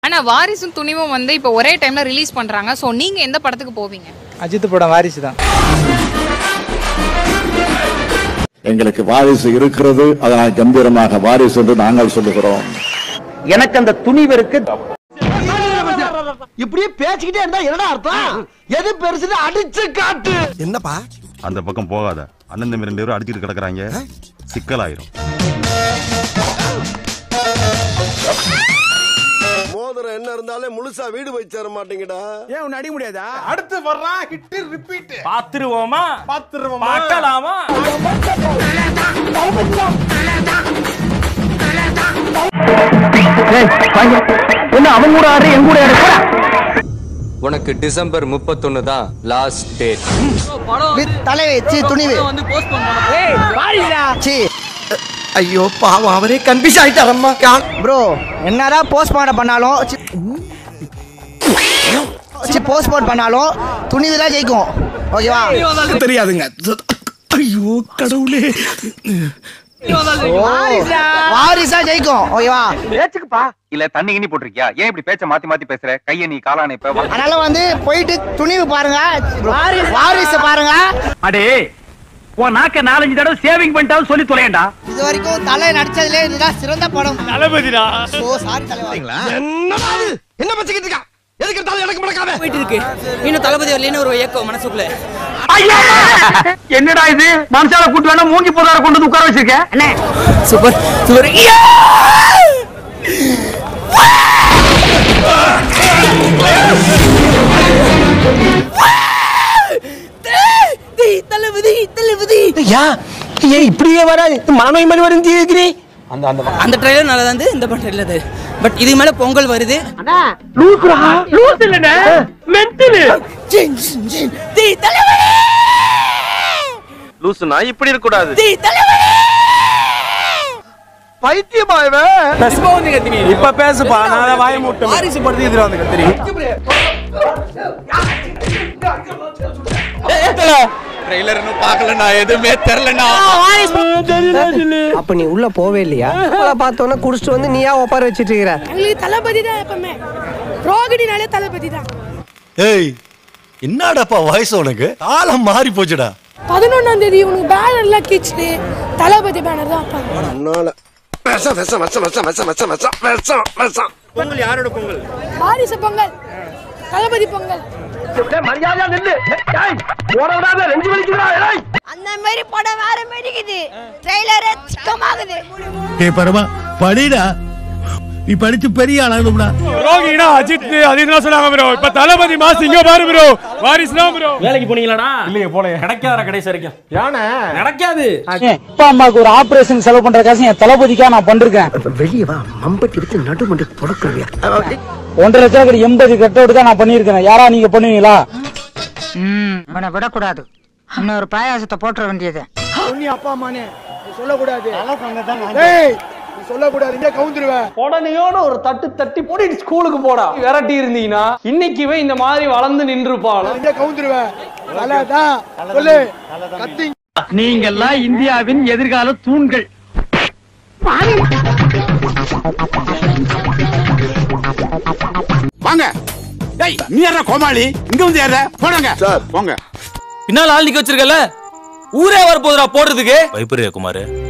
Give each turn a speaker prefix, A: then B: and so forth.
A: ஆனா வாரிசும் துணிவும் வந்து இப்போ ஒரே டைம்ல ரிலீஸ் பண்றாங்க சோ நீங்க எந்த படத்துக்கு போவீங்க
B: அஜித் படம் வாரிசு தான்
C: எங்களுக்கு வாரிசு இருக்கிறது அதனால் கம்பீரமாக வாரிசு என்று நாங்கள் சொல்லுகிறோம்
D: எனக்கு அந்த துணிவு இருக்கு
E: இப்படியே பேசிக்கிட்டே இருந்தா என்னடா அர்த்தம் எது பெருசுன்னு அடிச்சு காட்டு என்னப்பா
F: அந்த பக்கம் போகாத அண்ணன் தம்பி ரெண்டு பேரும் அடிச்சிட்டு கிடக்குறாங்க சிக்கலாயிரும்
E: மோதிரம் என்ன இருந்தாலே முழுசா வீடு போய் சேர மாட்டேங்கடா
B: ஏன் உன்னை அடிக்க முடியாதா அடுத்து வர்றான் ஹிட் ரிப்பீட்
D: பாத்துருவோமா
B: பாத்துருவோமா
D: பார்க்கலாமா என்ன அவன் கூட ஆடு என் கூட ஆடு
G: உனக்கு டிசம்பர் முப்பத்தொன்னு தான் லாஸ்ட் டேட்
E: தலை வச்சு துணிவு ஐயோ பாவம் அவரே கன்ஃபியூஸ் ஆயிட்டாரம்மா ப்ரோ என்னதான் போஸ்ட்மார்ட்டம் பண்ணாலும் போஸ்ட்மார்ட் பண்ணாலும் துணிவு தான் ஜெயிக்கும் ஓகேவா
B: தெரியாதுங்க ஐயோ கடவுளே
E: வாரிசா ஜெயிக்கும் ஓகேவா
D: பேச்சுக்குப்பா இல்ல தண்ணி கிண்ணி போட்டிருக்கியா ஏன் இப்படி பேச்ச மாத்தி மாத்தி பேசுற கைய நீ காலான இப்ப
E: அதனால வந்து போயிட்டு துணிவு பாருங்க வாரிசு பாருங்க
D: அடே உன் நாக்க நாலஞ்சு தடவை சேவிங் பண்ணிட்டாலும் சொல்லி தொலையண்டா
E: இது வரைக்கும் தலை நடிச்சதுல இதுதான் சிறந்த படம்
D: தளபதிடா
E: ஓ சாரி தலைவா என்னடா இது? என்ன பச்சிக்கிட்டு இருக்கா எதுக்கு எடுத்தாலும் எனக்கு முடக்காம
H: போயிட்டு இருக்கு இன்னும் தளபதி வரலன்னு ஒரு ஏக்கம் மனசுக்குள்ள
D: என்னடா இது மனுஷால கூட்டு வேணா மூங்கி போதார கொண்டு வந்து உட்கார வச்சிருக்க
H: சூப்பர் சூப்பர் தளபதி தளபதி
E: ஏன் இப்படியே வர மனநோய் மாதிரி வரும் இருக்கிறீ
H: அந்த ட்ரெயிலர் நல்லா தான் இந்த படம் இல்லது பட் இதுக்கு மேல பொங்கல் வருது
D: லூஸ் இல்லனே மென்டல்
H: தி தளபதி
D: லூசுனா இப்படி இருக்க கூடாது
H: தி தளபதி
E: பைத்தியமா இவன்
B: இப்ப பேசுப்பா நான் வாய மூட்டேன் வாரிசு படத்துக்கு எதிர வந்து கத்துறீங்க
E: அப்ப நீ உள்ள போவே இல்லையா பார்த்தோன்னா குடிச்சிட்டு வந்து நீயா ஒப்பார வச்சிட்டு இருக்கிற
I: எங்களுக்கு தளபதி தான் எப்பவுமே ரோகிணினாலே தளபதி தான்
J: ஏய் என்னடாப்பா வயசு உனக்கு காலம் மாறி போச்சுடா
I: பதினொன்னாம் தேதி உனக்கு பேனர்லாம் கிச்சுட்டு தளபதி பேனர் தான் வைப்பாங்க
E: விஷம் விஷம் விஷம் விஷம் விஷம் விஷம் விஷம் விஷம் விஷம்
B: பொங்கல் யாரோட பொங்கல்
I: வாரிசு பொங்கல் தளபதி பொங்கல்
D: மரியாதையா நில்லு ஓடவிடாத ரெண்டு மணிக்குதா
I: அந்த மாதிரி படம் வேற மாட்டேங்குது ட்ரெய்லரே சிக்கமாகுது
J: ஏய் பரமா படிடா நீ படிச்சு பெரிய ஆளாகணும்டா
B: ரோகிணா அஜித் அஜித் தான் சொன்னாங்க ப்ரோ இப்ப தளபதி மாஸ் இங்க பாரு ப்ரோ வாரிசு தான் ப்ரோ
D: வேலைக்கு போனீங்களாடா
B: இல்லையே போல
D: கிடைக்காத கடைசி வரைக்கும்
B: யானை
D: நடக்காது
H: அப்பா அம்மாக்கு ஒரு ஆபரேஷன் செலவு பண்ற காசு என் தளபதிக்கா நான் பண்ணிருக்கேன்
E: வெளியே வா மம்பட்டி எடுத்து நடுமண்டு தொடக்கிறவியா
H: ஒன்றரை லட்சம் எண்பது கட்டோடு தான் நான் பண்ணிருக்கேன் யாரா நீங்க பண்ணுவீங்களா
K: அவனை விடக்கூடாது இன்னொரு பாயாசத்தை போட்டுற வேண்டியது
B: நீ அப்பா அம்மானே நீ சொல்லக்கூடாது ஏய் நீ சொல்லக்கூடாது இங்க கவுந்துருவேன்
D: உடனேயோட ஒரு தட்டு தட்டி போடி ஸ்கூலுக்கு போடா விரட்டி இருந்தீங்கன்னா இன்னைக்குவே இந்த மாதிரி வளர்ந்து நின்றுப்பாள்
B: இங்க கவுந்துருவேன் நல்லாதான் சொல்லு கத்தி
D: நீங்கெல்லாம் இந்தியாவின் எதிர்கால தூண்கள்
B: வாங்க டேய் நீ யாரா கோமாளி இங்க வந்து யாரா போடுங்க போங்க
H: பின்னால் ஆள் நிக்க வச்சிருக்கல ஊரே வர போதுடா போடுறதுக்கு
J: பயப்படுறியா குமார்